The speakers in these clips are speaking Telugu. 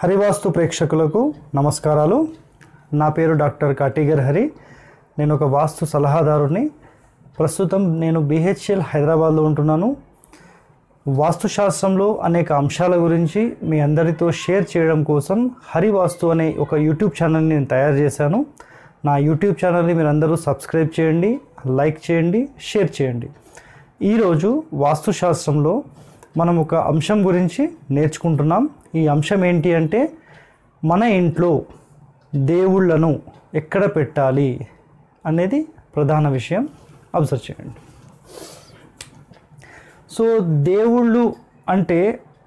హరివాస్తు ప్రేక్షకులకు నమస్కారాలు నా పేరు డాక్టర్ కాటిగర్ హరి నేను ఒక వాస్తు సలహాదారుని ప్రస్తుతం నేను బిహెచ్ఎల్ హైదరాబాద్లో ఉంటున్నాను వాస్తుశాస్త్రంలో అనేక అంశాల గురించి మీ అందరితో షేర్ చేయడం కోసం హరివాస్తు అనే ఒక యూట్యూబ్ ఛానల్ని నేను తయారు చేశాను నా యూట్యూబ్ ఛానల్ని మీరు అందరూ సబ్స్క్రైబ్ చేయండి లైక్ చేయండి షేర్ చేయండి ఈరోజు వాస్తుశాస్త్రంలో మనం ఒక అంశం గురించి నేర్చుకుంటున్నాం ఈ అంశం ఏంటి అంటే మన ఇంట్లో దేవుళ్ళను ఎక్కడ పెట్టాలి అనేది ప్రధాన విషయం అబ్జర్వ్ చేయండి సో దేవుళ్ళు అంటే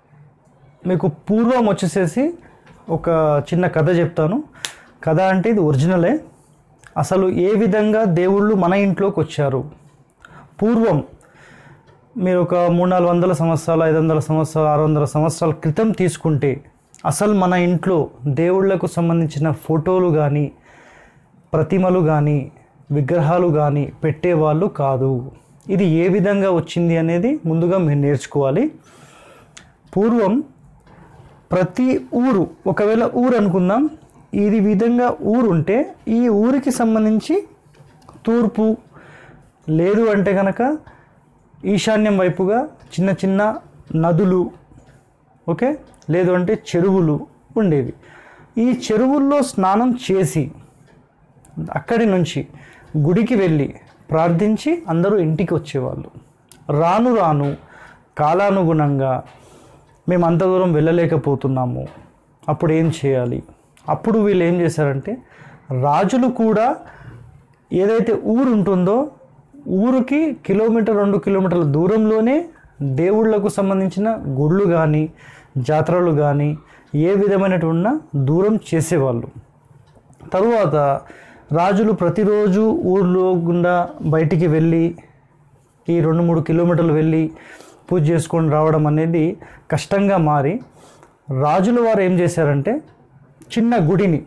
మీకు పూర్వం వచ్చేసేసి ఒక చిన్న కథ చెప్తాను కథ అంటే ఇది ఒరిజినలే అసలు ఏ విధంగా దేవుళ్ళు మన ఇంట్లోకి వచ్చారు పూర్వం మీరు ఒక మూడు నాలుగు వందల సంవత్సరాలు ఐదు వందల సంవత్సరాలు ఆరు వందల సంవత్సరాల క్రితం తీసుకుంటే అసలు మన ఇంట్లో దేవుళ్లకు సంబంధించిన ఫోటోలు కానీ ప్రతిమలు కానీ విగ్రహాలు కానీ పెట్టేవాళ్ళు కాదు ఇది ఏ విధంగా వచ్చింది అనేది ముందుగా మీరు నేర్చుకోవాలి పూర్వం ప్రతి ఊరు ఒకవేళ ఊరు అనుకుందాం ఇది విధంగా ఊరు ఉంటే ఈ ఊరికి సంబంధించి తూర్పు లేదు అంటే కనుక ఈశాన్యం వైపుగా చిన్న చిన్న నదులు ఓకే లేదు అంటే చెరువులు ఉండేవి ఈ చెరువుల్లో స్నానం చేసి అక్కడి నుంచి గుడికి వెళ్ళి ప్రార్థించి అందరూ ఇంటికి వచ్చేవాళ్ళు రాను రాను కాలానుగుణంగా మేము అంత దూరం వెళ్ళలేకపోతున్నాము అప్పుడు ఏం చేయాలి అప్పుడు వీళ్ళు ఏం చేశారంటే రాజులు కూడా ఏదైతే ఊరు ఉంటుందో ఊరికి కిలోమీటర్ రెండు కిలోమీటర్ల దూరంలోనే దేవుళ్లకు సంబంధించిన గుళ్ళు కానీ జాతరలు కానీ ఏ విధమైనటువంటి దూరం చేసేవాళ్ళు తరువాత రాజులు ప్రతిరోజు ఊర్లో గుండా బయటికి వెళ్ళి ఈ రెండు మూడు కిలోమీటర్లు వెళ్ళి పూజ చేసుకొని రావడం అనేది కష్టంగా మారి రాజుల వారు ఏం చేశారంటే చిన్న గుడిని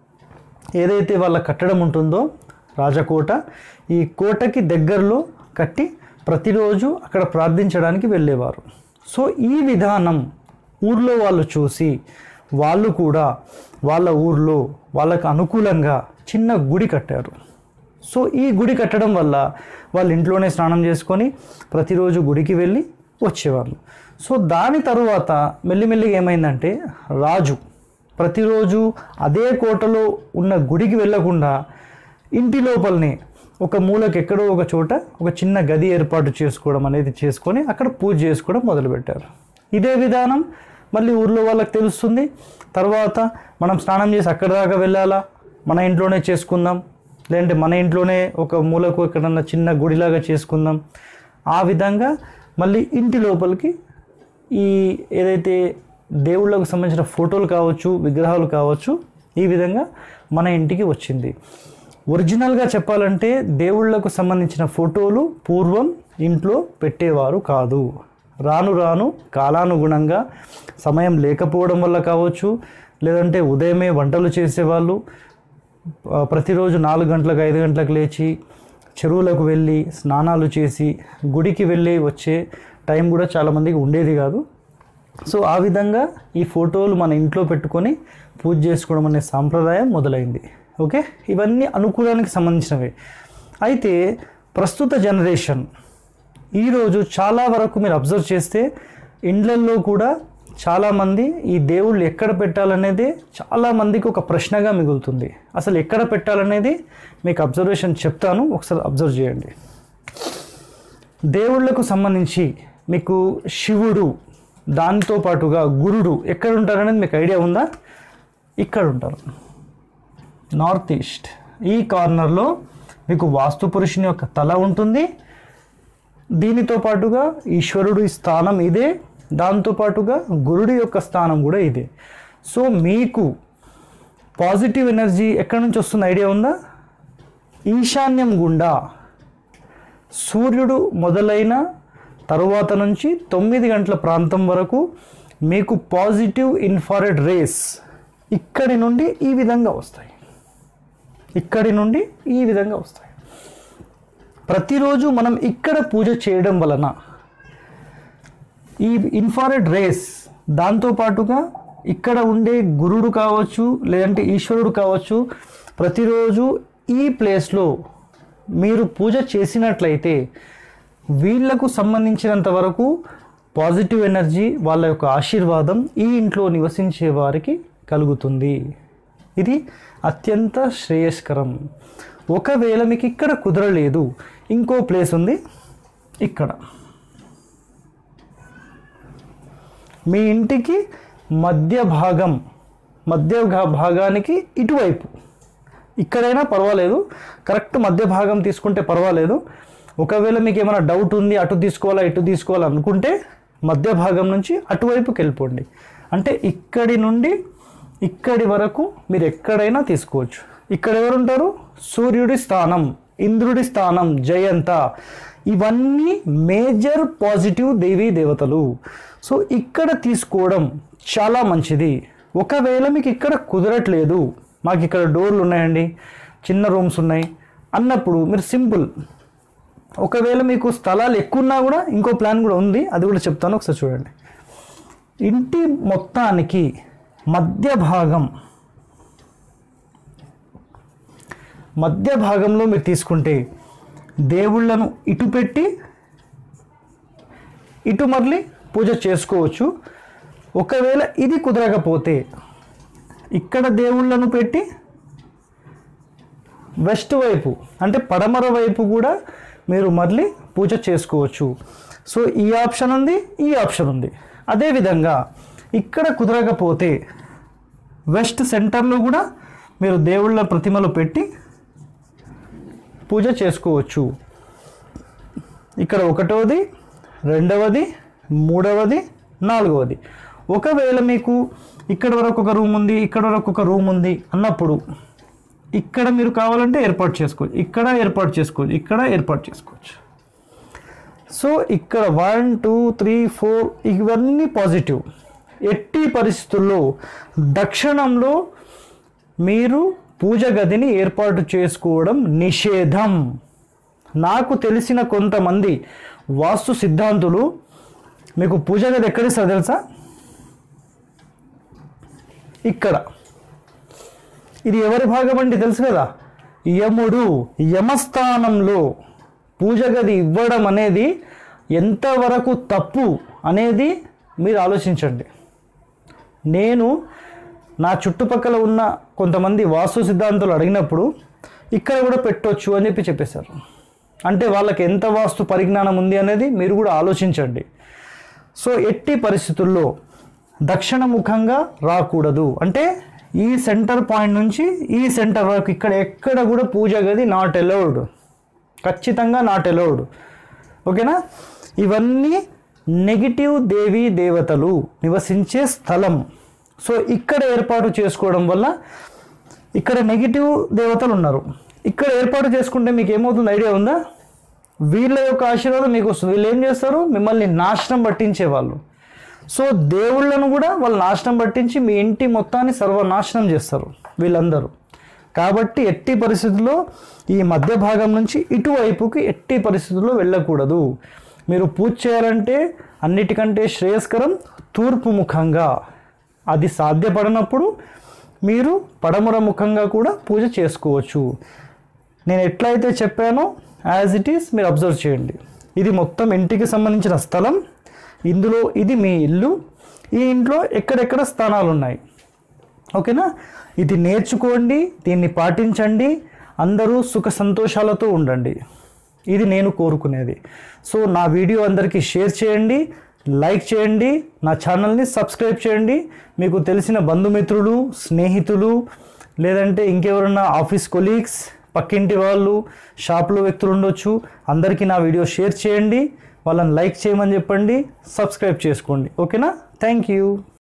ఏదైతే వాళ్ళ కట్టడం ఉంటుందో రాజకోట ఈ కోటకి దగ్గరలో కట్టి ప్రతిరోజు అక్కడ ప్రార్థించడానికి వెళ్ళేవారు సో ఈ విధానం ఊర్లో వాళ్ళు చూసి వాళ్ళు కూడా వాళ్ళ ఊర్లో వాళ్ళకు అనుకూలంగా చిన్న గుడి కట్టారు సో ఈ గుడి కట్టడం వల్ల వాళ్ళ ఇంట్లోనే స్నానం చేసుకొని ప్రతిరోజు గుడికి వెళ్ళి వచ్చేవాళ్ళు సో దాని తరువాత మెల్లిమెల్లిగా ఏమైందంటే రాజు ప్రతిరోజు అదే కోటలో ఉన్న గుడికి వెళ్ళకుండా ఇంటి లోపలనే ఒక మూలకి ఎక్కడో ఒక చోట ఒక చిన్న గది ఏర్పాటు చేసుకోవడం అనేది చేసుకొని అక్కడ పూజ చేసుకోవడం మొదలుపెట్టారు ఇదే విధానం మళ్ళీ ఊర్లో వాళ్ళకి తెలుస్తుంది తర్వాత మనం స్నానం చేసి అక్కడ దాకా వెళ్ళాలా మన ఇంట్లోనే చేసుకుందాం లేదంటే మన ఇంట్లోనే ఒక మూలకు ఎక్కడన్నా చిన్న గుడిలాగా చేసుకుందాం ఆ విధంగా మళ్ళీ ఇంటి లోపలికి ఈ ఏదైతే దేవుళ్ళకు సంబంధించిన ఫోటోలు కావచ్చు విగ్రహాలు కావచ్చు ఈ విధంగా మన ఇంటికి వచ్చింది ఒరిజినల్గా చెప్పాలంటే దేవుళ్లకు సంబంధించిన ఫోటోలు పూర్వం ఇంట్లో పెట్టేవారు కాదు రాను రాను కాలానుగుణంగా సమయం లేకపోవడం వల్ల కావచ్చు లేదంటే ఉదయమే వంటలు చేసేవాళ్ళు ఆ, ప్రతిరోజు నాలుగు గంటలకు ఐదు గంటలకు లేచి చెరువులకు వెళ్ళి స్నానాలు చేసి గుడికి వెళ్ళి వచ్చే టైం కూడా చాలామందికి ఉండేది కాదు సో ఆ విధంగా ఈ ఫోటోలు మన ఇంట్లో పెట్టుకొని పూజ చేసుకోవడం అనే సాంప్రదాయం మొదలైంది ఓకే ఇవన్నీ అనుకూలానికి సంబంధించినవి అయితే ప్రస్తుత జనరేషన్ ఈరోజు చాలా వరకు మీరు అబ్జర్వ్ చేస్తే ఇండ్లల్లో కూడా చాలామంది ఈ దేవుళ్ళు ఎక్కడ పెట్టాలనేది చాలామందికి ఒక ప్రశ్నగా మిగులుతుంది అసలు ఎక్కడ పెట్టాలనేది మీకు అబ్జర్వేషన్ చెప్తాను ఒకసారి అబ్జర్వ్ చేయండి దేవుళ్లకు సంబంధించి మీకు శివుడు దాంతో పాటుగా గురుడు ఎక్కడ ఉంటారనేది మీకు ఐడియా ఉందా ఇక్కడ ఉంటారు నార్త్ ఈస్ట్ ఈ కార్నర్లో మీకు వాస్తు పురుషుని యొక్క తల ఉంటుంది దీనితో పాటుగా ఈశ్వరుడి స్థానం ఇదే దాంతో పాటుగా గురుడి యొక్క స్థానం కూడా ఇదే సో మీకు పాజిటివ్ ఎనర్జీ ఎక్కడి నుంచి వస్తుంది ఐడియా ఉందా ఈశాన్యం గుండా సూర్యుడు మొదలైన తరువాత నుంచి తొమ్మిది గంటల ప్రాంతం వరకు మీకు పాజిటివ్ ఇన్ఫారెడ్ రేస్ ఇక్కడి నుండి ఈ విధంగా వస్తాయి ఇక్కడి నుండి ఈ విధంగా వస్తాయి ప్రతిరోజు మనం ఇక్కడ పూజ చేయడం వలన ఈ ఇన్ఫారెడ్ రేస్ దాంతో పాటుగా ఇక్కడ ఉండే గురుడు కావచ్చు లేదంటే ఈశ్వరుడు కావచ్చు ప్రతిరోజు ఈ ప్లేస్లో మీరు పూజ చేసినట్లయితే వీళ్లకు సంబంధించినంత వరకు పాజిటివ్ ఎనర్జీ వాళ్ళ యొక్క ఆశీర్వాదం ఈ ఇంట్లో నివసించే వారికి కలుగుతుంది ఇది అత్యంత శ్రేయస్కరం ఒకవేళ మీకు ఇక్కడ కుదరలేదు ఇంకో ప్లేస్ ఉంది ఇక్కడ మీ ఇంటికి మధ్య భాగం మధ్య భా- భాగానికి ఇటువైపు ఇక్కడైనా పర్వాలేదు కరెక్ట్ మధ్య భాగం తీసుకుంటే పర్వాలేదు ఒకవేళ మీకు ఏమైనా డౌట్ ఉంది అటు తీసుకోవాలా ఇటు తీసుకోవాలా అనుకుంటే మధ్య భాగం నుంచి అటువైపుకి వెళ్ళిపోండి అంటే ఇక్కడి నుండి ఇక్కడి వరకు మీరు ఎక్కడైనా తీసుకోవచ్చు ఇక్కడ ఎవరు ఉంటారు సూర్యుడి స్థానం ఇంద్రుడి స్థానం జయంత ఇవన్నీ మేజర్ పాజిటివ్ దేవీ దేవతలు సో ఇక్కడ తీసుకోవడం చాలా మంచిది ఒకవేళ మీకు ఇక్కడ కుదరట్లేదు మాకు ఇక్కడ డోర్లు ఉన్నాయండి చిన్న రూమ్స్ ఉన్నాయి అన్నప్పుడు మీరు సింపుల్ ఒకవేళ మీకు స్థలాలు ఎక్కువ ఉన్నా కూడా ఇంకో ప్లాన్ కూడా ఉంది అది కూడా చెప్తాను ఒకసారి చూడండి ఇంటి మొత్తానికి మధ్య భాగం మధ్య భాగంలో మీరు తీసుకుంటే దేవుళ్ళను ఇటు పెట్టి ఇటు మరలి పూజ చేసుకోవచ్చు ఒకవేళ ఇది కుదరకపోతే ఇక్కడ దేవుళ్ళను పెట్టి వెస్ట్ వైపు అంటే పడమర వైపు కూడా మీరు మళ్ళీ పూజ చేసుకోవచ్చు సో ఈ ఆప్షన్ ఉంది ఈ ఆప్షన్ ఉంది అదేవిధంగా ఇక్కడ కుదరకపోతే వెస్ట్ సెంటర్లో కూడా మీరు దేవుళ్ళ ప్రతిమలు పెట్టి పూజ చేసుకోవచ్చు ఇక్కడ ఒకటవది రెండవది మూడవది నాలుగవది ఒకవేళ మీకు ఇక్కడ వరకు ఒక రూమ్ ఉంది ఇక్కడ వరకు ఒక రూమ్ ఉంది అన్నప్పుడు ఇక్కడ మీరు కావాలంటే ఏర్పాటు చేసుకోవచ్చు ఇక్కడ ఏర్పాటు చేసుకోవచ్చు ఇక్కడ ఏర్పాటు చేసుకోవచ్చు సో ఇక్కడ వన్ టూ త్రీ ఫోర్ ఇవన్నీ పాజిటివ్ ఎట్టి పరిస్థితుల్లో దక్షిణంలో మీరు పూజ గదిని ఏర్పాటు చేసుకోవడం నిషేధం నాకు తెలిసిన కొంతమంది వాస్తు సిద్ధాంతులు మీకు పూజ గది ఎక్కడిస్తారు తెలుసా ఇక్కడ ఇది ఎవరి భాగం అండి తెలుసు కదా యముడు యమస్థానంలో పూజ గది ఇవ్వడం అనేది ఎంతవరకు తప్పు అనేది మీరు ఆలోచించండి నేను నా చుట్టుపక్కల ఉన్న కొంతమంది వాస్తు సిద్ధాంతులు అడిగినప్పుడు ఇక్కడ కూడా పెట్టొచ్చు అని చెప్పి చెప్పేశారు అంటే వాళ్ళకి ఎంత వాస్తు పరిజ్ఞానం ఉంది అనేది మీరు కూడా ఆలోచించండి సో ఎట్టి పరిస్థితుల్లో దక్షిణ ముఖంగా రాకూడదు అంటే ఈ సెంటర్ పాయింట్ నుంచి ఈ సెంటర్ వరకు ఇక్కడ ఎక్కడ కూడా పూజ గది నాట్ అలౌడ్ ఖచ్చితంగా నాట్ అలౌడ్ ఓకేనా ఇవన్నీ నెగిటివ్ దేవీ దేవతలు నివసించే స్థలం సో ఇక్కడ ఏర్పాటు చేసుకోవడం వల్ల ఇక్కడ నెగిటివ్ దేవతలు ఉన్నారు ఇక్కడ ఏర్పాటు చేసుకుంటే మీకు ఏమవుతుంది ఐడియా ఉందా వీళ్ళ యొక్క ఆశీర్వాదం మీకు వస్తుంది వీళ్ళు ఏం చేస్తారు మిమ్మల్ని నాశనం పట్టించే వాళ్ళు సో దేవుళ్ళను కూడా వాళ్ళు నాశనం పట్టించి మీ ఇంటి మొత్తాన్ని సర్వనాశనం చేస్తారు వీళ్ళందరూ కాబట్టి ఎట్టి పరిస్థితుల్లో ఈ మధ్య భాగం నుంచి ఇటువైపుకి ఎట్టి పరిస్థితుల్లో వెళ్ళకూడదు మీరు పూజ చేయాలంటే అన్నిటికంటే శ్రేయస్కరం తూర్పు ముఖంగా అది సాధ్యపడనప్పుడు మీరు పడమర ముఖంగా కూడా పూజ చేసుకోవచ్చు నేను ఎట్లయితే చెప్పానో యాజ్ ఇట్ ఈస్ మీరు అబ్జర్వ్ చేయండి ఇది మొత్తం ఇంటికి సంబంధించిన స్థలం ఇందులో ఇది మీ ఇల్లు ఈ ఇంట్లో ఎక్కడెక్కడ స్థానాలు ఉన్నాయి ఓకేనా ఇది నేర్చుకోండి దీన్ని పాటించండి అందరూ సుఖ సంతోషాలతో ఉండండి ఇది నేను కోరుకునేది సో నా వీడియో అందరికీ షేర్ చేయండి లైక్ చేయండి నా ఛానల్ని సబ్స్క్రైబ్ చేయండి మీకు తెలిసిన బంధుమిత్రులు స్నేహితులు లేదంటే ఇంకెవరన్నా ఆఫీస్ కొలీగ్స్ పక్కింటి వాళ్ళు షాప్లో వ్యక్తులు ఉండొచ్చు అందరికీ నా వీడియో షేర్ చేయండి వాళ్ళని లైక్ చేయమని చెప్పండి సబ్స్క్రైబ్ చేసుకోండి ఓకేనా థ్యాంక్ యూ